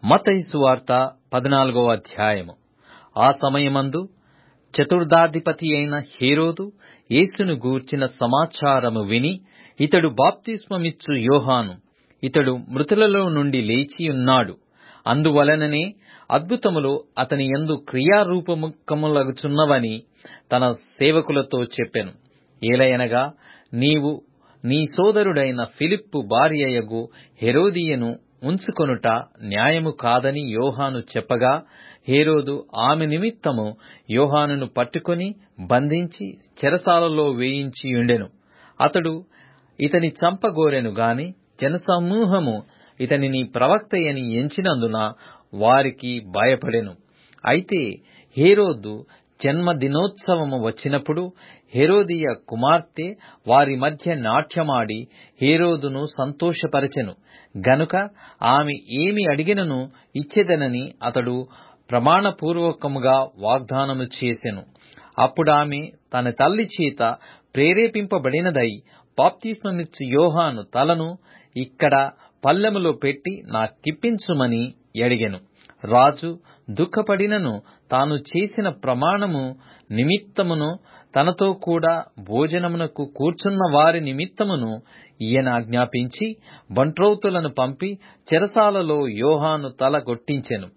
మత్తయి సువార్త పద్నాలుగవ అధ్యాయము ఆ సమయమందు చతుర్థాధిపతి అయిన హేరోదు యేసును గూర్చిన సమాచారము విని ఇతడు బాప్తిస్మమిచ్చు యోహాను ఇతడు మృతులలో నుండి లేచి ఉన్నాడు అందువలననే అద్భుతములు అతని యందు క్రియారూపములగుచున్నవని తన సేవకులతో చెప్పెను ఏలయనగా నీవు నీ సోదరుడైన ఫిలిప్పు భార్యయగు హెరోదియను ఉంచుకొనుట న్యాయము కాదని యోహాను చెప్పగా హేరోదు ఆమె నిమిత్తము యోహానును పట్టుకొని బంధించి చెరసాలలో వేయించియుండెను అతడు ఇతని చంపగోరెను గాని జనసమూహము ఇతనిని ప్రవక్తయని ఎంచినందున వారికి భయపడెను అయితే హేరోదు జన్మదినోత్సవము వచ్చినప్పుడు హెరోదియ కుమార్తె వారి మధ్య నాట్యమాడి హేరోదును సంతోషపరచెను గనుక ఆమె ఏమి అడిగినను ఇచ్చెదనని అతడు ప్రమాణపూర్వకముగా వాగ్దానము చేసెను అప్పుడామె తన తల్లి చేత ప్రేరేపింపబడినదై బాప్తిస్మమిచ్చు యోహాను తలను ఇక్కడ పల్లెములో పెట్టి నాకిప్పించుమని అడిగెను రాజు దుఃఖపడినను తాను చేసిన ప్రమాణము నిమిత్తమును తనతో కూడా భోజనమునకు కూర్చున్న వారి నిమిత్తమును ఈయన ఆజ్ఞాపించి బంట్రౌతులను పంపి చెరసాలలో యోహాను తల కొట్టించెను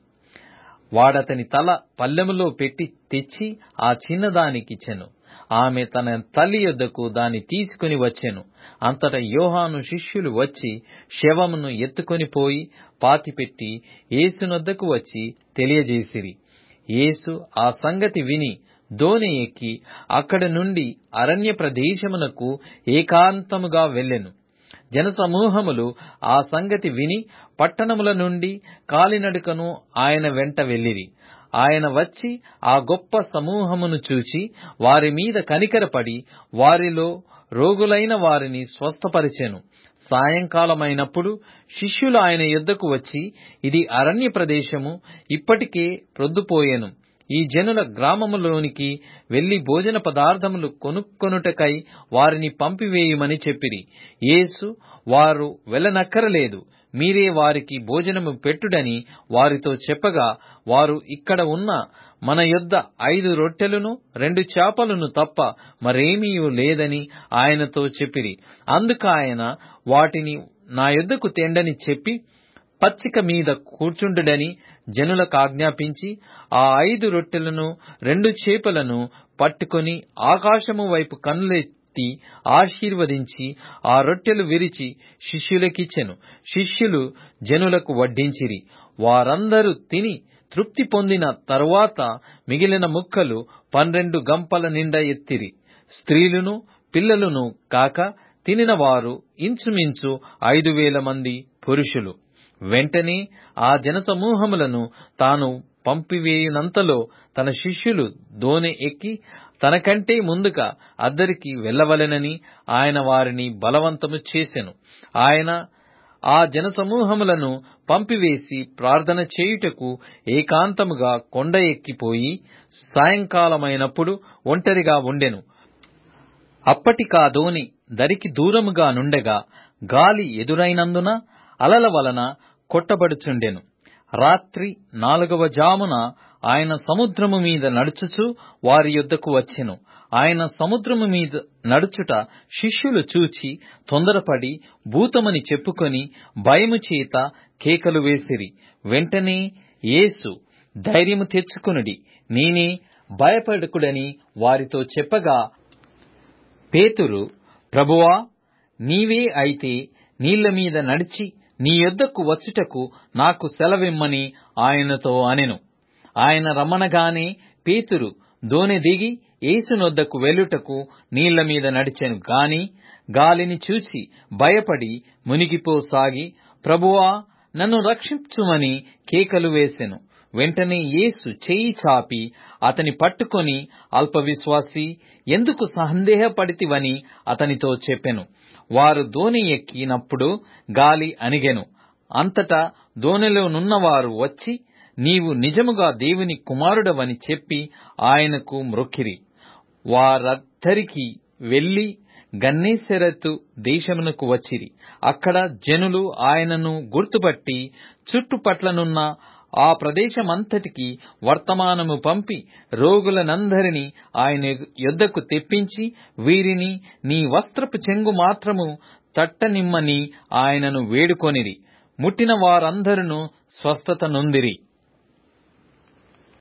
వాడతని తల పల్లెములో పెట్టి తెచ్చి ఆ చిన్నదానికిచ్చెను ఆమె తన తల్లి యొద్దకు దాన్ని తీసుకుని వచ్చెను అంతట యోహాను శిష్యులు వచ్చి శవమును ఎత్తుకొని పోయి పాతిపెట్టి యేసునొద్దకు వచ్చి తెలియజేసిరి యేసు ఆ సంగతి విని దోణి ఎక్కి అక్కడి నుండి అరణ్య ప్రదేశమునకు ఏకాంతముగా వెళ్ళెను జనసమూహములు ఆ సంగతి విని పట్టణముల నుండి కాలినడుకను ఆయన వెంట వెళ్ళిరి ఆయన వచ్చి ఆ గొప్ప సమూహమును చూచి వారి మీద కనికరపడి వారిలో రోగులైన వారిని స్వస్థపరిచెను సాయంకాలమైనప్పుడు శిష్యులు ఆయన యొద్దకు వచ్చి ఇది అరణ్య ప్రదేశము ఇప్పటికే ప్రొద్దుపోయెను ఈ జనుల గ్రామములోనికి వెళ్లి భోజన పదార్థములు కొనుక్కొనుటకై వారిని పంపివేయుమని చెప్పిరి యేసు వారు వెళ్ళనక్కరలేదు మీరే వారికి భోజనము పెట్టుడని వారితో చెప్పగా వారు ఇక్కడ ఉన్న మన యొద్ద ఐదు రొట్టెలను రెండు చేపలను తప్ప మరేమీ లేదని ఆయనతో చెప్పిరి అందుకాయన వాటిని నా యొద్దకు తెండని చెప్పి పచ్చిక మీద కూర్చుండుడని జనులకు ఆజ్ఞాపించి ఆ ఐదు రొట్టెలను రెండు చేపలను పట్టుకొని ఆకాశము వైపు కన్నులెత్తి ఆశీర్వదించి ఆ రొట్టెలు విరిచి శిష్యులకిచ్చెను శిష్యులు జనులకు వడ్డించిరి వారందరూ తిని తృప్తి పొందిన తరువాత మిగిలిన ముక్కలు పన్నెండు గంపల నిండా ఎత్తిరి స్త్రీలును పిల్లలును కాక తినిన వారు ఇంచుమించు ఐదు వేల మంది పురుషులు వెంటనే ఆ జనసమూహములను తాను పంపివేయునంతలో తన శిష్యులు దోనె ఎక్కి తనకంటే ముందుగా అద్దరికి వెళ్ళవలెనని ఆయన వారిని బలవంతము చేసెను ఆయన ఆ జనసమూహములను పంపివేసి ప్రార్థన చేయుటకు ఏకాంతముగా కొండ ఎక్కిపోయి సాయంకాలమైనప్పుడు ఒంటరిగా ఉండెను అప్పటికా దోని దరికి దూరముగా నుండగా గాలి ఎదురైనందున అలల వలన కొట్టబడుచుండెను రాత్రి నాలుగవ జామున ఆయన సముద్రము మీద నడుచుచు వారి యొద్దకు వచ్చెను ఆయన సముద్రము మీద నడుచుట శిష్యులు చూచి తొందరపడి భూతమని చెప్పుకొని భయము చేత కేకలు వేసిరి వెంటనే యేసు ధైర్యము తెచ్చుకునుడి నేనే భయపడకుడని వారితో చెప్పగా పేతురు ప్రభువా నీవే అయితే నీళ్ల మీద నడిచి నీ యొద్దకు వచ్చుటకు నాకు సెలవిమ్మని ఆయనతో అనెను ఆయన రమ్మనగానే పేతురు దోనె దిగి యేసునొద్దకు వెళ్ళుటకు నీళ్ల మీద నడిచెను గాని గాలిని చూచి భయపడి మునిగిపోసాగి ప్రభువా నన్ను రక్షించుమని కేకలు వేసెను వెంటనే యేసు చేయి చాపి అతని పట్టుకొని అల్పవిశ్వాసి ఎందుకు సందేహపడితివని అతనితో చెప్పెను వారు దోణి ఎక్కినప్పుడు గాలి అణిగెను అంతటా దోణిలో నున్నవారు వచ్చి నీవు నిజముగా దేవుని కుమారుడవని చెప్పి ఆయనకు మ్రొక్కిరి వారద్దరికి వెళ్లి గన్నేసెరతు దేశమునకు వచ్చిరి అక్కడ జనులు ఆయనను గుర్తుపట్టి చుట్టుపట్లనున్న ఆ ప్రదేశమంతటికి వర్తమానము పంపి రోగులనందరినీ ఆయన యొద్దకు తెప్పించి వీరిని నీ వస్త్రపు చెంగు మాత్రము తట్టనిమ్మని ఆయనను వేడుకొనిరి ముట్టిన వారందరూ స్వస్థత నొందిరి